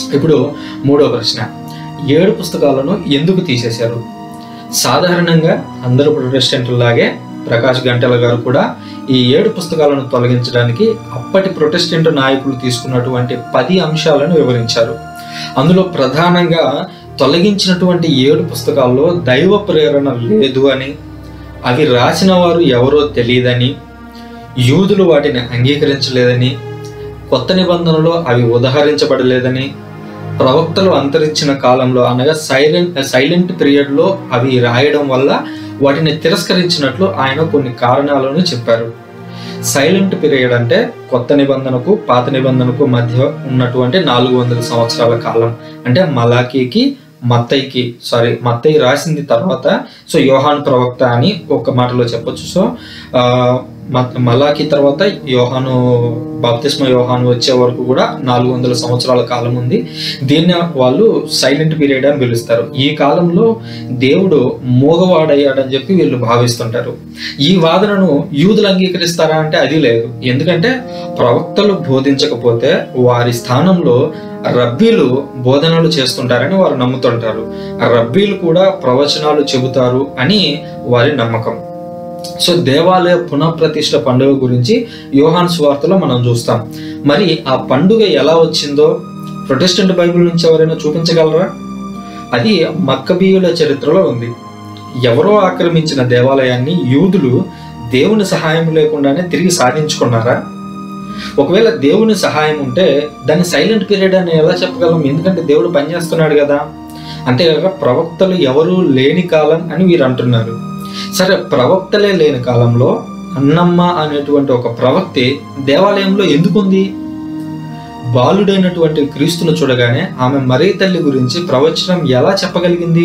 ఇప్పుడు మూడో ప్రశ్న ఏడు పుస్తకాలను ఎందుకు తీసేశారు సాధారణంగా అందరూ ప్రొటెస్టెంట్లాగే ప్రకాష్ గంటల గారు కూడా ఈ ఏడు పుస్తకాలను తొలగించడానికి అప్పటి ప్రొటెస్టెంట్ నాయకులు తీసుకున్నటువంటి పది అంశాలను వివరించారు అందులో ప్రధానంగా తొలగించినటువంటి ఏడు పుస్తకాల్లో దైవ ప్రేరణ లేదు అని అవి రాసిన వారు ఎవరో తెలియదని యూదులు వాటిని అంగీకరించలేదని కొత్త నిబంధనలో అవి ఉదహరించబడలేదని ప్రవక్తలు అంతరించిన కాలంలో అనగా సైలెంట్ సైలెంట్ పీరియడ్లో అవి రాయడం వల్ల వాటిని తిరస్కరించినట్లు ఆయన కొన్ని కారణాలను చెప్పారు సైలెంట్ పీరియడ్ అంటే కొత్త నిబంధనకు పాత నిబంధనకు మధ్య ఉన్నటువంటి నాలుగు వందల సంవత్సరాల కాలం అంటే మలాకీకి మత్తయికి సారీ మత్తయి రాసింది తర్వాత సో యోహాను ప్రవక్త అని ఒక మాటలో చెప్పొచ్చు సో ఆ, మ- మలాకి తర్వాత యోహాను బాప్తిస్మ యోహాను వచ్చే వరకు కూడా నాలుగు వందల సంవత్సరాల కాలం ఉంది దీన్ని వాళ్ళు సైలెంట్ పీరియడ్ అని పిలుస్తారు ఈ కాలంలో దేవుడు మోగవాడయ్యాడని చెప్పి వీళ్ళు భావిస్తుంటారు ఈ వాదనను యూదులు అంగీకరిస్తారా అంటే అది లేదు ఎందుకంటే ప్రవక్తలు బోధించకపోతే వారి స్థానంలో రబ్బీలు బోధనలు చేస్తుంటారని వారు నమ్ముతుంటారు ఆ రబ్బీలు కూడా ప్రవచనాలు చెబుతారు అని వారి నమ్మకం సో దేవాలయ పునఃప్రతిష్ఠ పండుగ గురించి యోహాన్ సువార్తలో మనం చూస్తాం మరి ఆ పండుగ ఎలా వచ్చిందో ప్రొటెస్టెంట్ బైబిల్ నుంచి ఎవరైనా చూపించగలరా అది మక్కబీయుల చరిత్రలో ఉంది ఎవరో ఆక్రమించిన దేవాలయాన్ని యూదులు దేవుని సహాయం లేకుండానే తిరిగి సాధించుకున్నారా ఒకవేళ దేవుని సహాయం ఉంటే దాన్ని సైలెంట్ పీరియడ్ అని ఎలా చెప్పగలం ఎందుకంటే దేవుడు పనిచేస్తున్నాడు కదా అంతేకాక ప్రవక్తలు ఎవరు లేని కాలం అని వీరు అంటున్నారు సరే ప్రవక్తలే లేని కాలంలో అన్నమ్మ అనేటువంటి ఒక ప్రవక్తే దేవాలయంలో ఎందుకుంది బాలుడైనటువంటి క్రీస్తును చూడగానే ఆమె మరీ తల్లి గురించి ప్రవచనం ఎలా చెప్పగలిగింది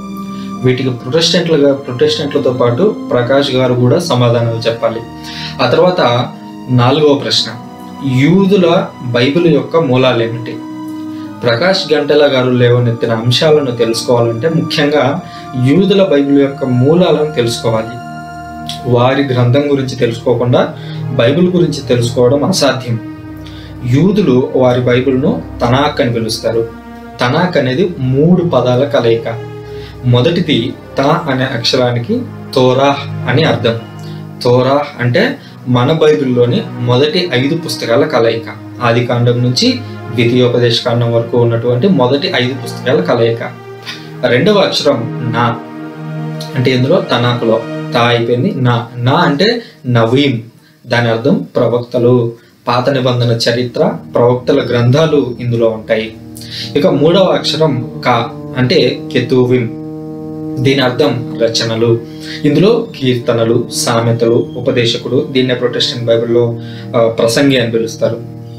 వీటికి ప్రొటెస్టెంట్లుగా ప్రొటెస్టెంట్లతో పాటు ప్రకాష్ గారు కూడా సమాధానాలు చెప్పాలి ఆ తర్వాత నాలుగవ ప్రశ్న యూదుల బైబిల్ యొక్క మూలాలు ఏమిటి ప్రకాష్ గంటల గారు లేవనెత్తిన అంశాలను తెలుసుకోవాలంటే ముఖ్యంగా యూదుల బైబిల్ యొక్క మూలాలను తెలుసుకోవాలి వారి గ్రంథం గురించి తెలుసుకోకుండా బైబిల్ గురించి తెలుసుకోవడం అసాధ్యం యూదులు వారి బైబిల్ను తనాక్ అని పిలుస్తారు తనాక్ అనేది మూడు పదాల కలయిక మొదటిది తా అనే అక్షరానికి తోరాహ్ అని అర్థం తోరాహ్ అంటే మన బైబిల్లోని మొదటి ఐదు పుస్తకాల కలయిక ఆది కాండం నుంచి ద్వితీయోపదేశ కాండం వరకు ఉన్నటువంటి మొదటి ఐదు పుస్తకాల కలయిక రెండవ అక్షరం నా అంటే ఇందులో తనాకులో తా అయిపోయింది నా నా అంటే నవీం దాని అర్థం ప్రవక్తలు పాత నిబంధన చరిత్ర ప్రవక్తల గ్రంథాలు ఇందులో ఉంటాయి ఇక మూడవ అక్షరం కా అంటే కెతువిం దీని అర్థం రచనలు ఇందులో కీర్తనలు సామెతలు ఉపదేశకుడు దీన్నే ప్రొటెస్టెంట్ బైబిల్లో ఆ, ప్రసంగి అని పిలుస్తారు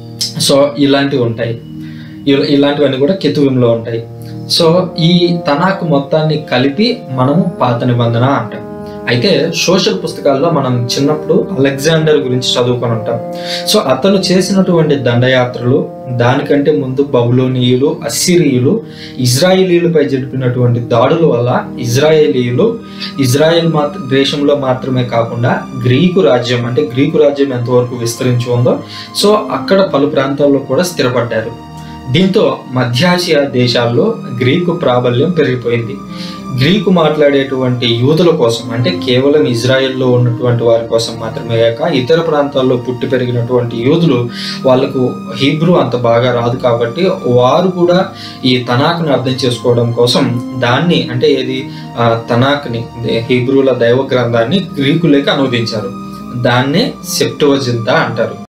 సో ఇలాంటివి ఉంటాయి ఇల- ఇలాంటివన్నీ కూడా కెతువింలో ఉంటాయి సో ఈ తనాకు మొత్తాన్ని కలిపి మనము పాత నిబంధన అంటాం అయితే సోషల్ పుస్తకాల్లో మనం చిన్నప్పుడు అలెగ్జాండర్ గురించి చదువుకొని ఉంటాం సో అతను చేసినటువంటి దండయాత్రలు దానికంటే ముందు బబులోనియులు అస్సిరియులు ఇజ్రాయేలీలపై జరిపినటువంటి దాడుల వల్ల ఇజ్రాయేలీయులు ఇజ్రాయెల్ మాత్ర దేశంలో మాత్రమే కాకుండా గ్రీకు రాజ్యం అంటే గ్రీకు రాజ్యం ఎంతవరకు విస్తరించి ఉందో సో అక్కడ పలు ప్రాంతాల్లో కూడా స్థిరపడ్డారు దీంతో మధ్యాసియా దేశాల్లో గ్రీకు ప్రాబల్యం పెరిగిపోయింది గ్రీకు మాట్లాడేటువంటి యూదుల కోసం అంటే కేవలం ఇజ్రాయెల్లో ఉన్నటువంటి వారి కోసం మాత్రమే కాక ఇతర ప్రాంతాల్లో పుట్టి పెరిగినటువంటి యూదులు వాళ్ళకు హీబ్రూ అంత బాగా రాదు కాబట్టి వారు కూడా ఈ తనాక్ని అర్థం చేసుకోవడం కోసం దాన్ని అంటే ఏది ఆ, తనాక్ని హీబ్రూల దైవ గ్రంథాన్ని గ్రీకులేకి అనువదించారు దాన్నే సెప్టువజింత అంటారు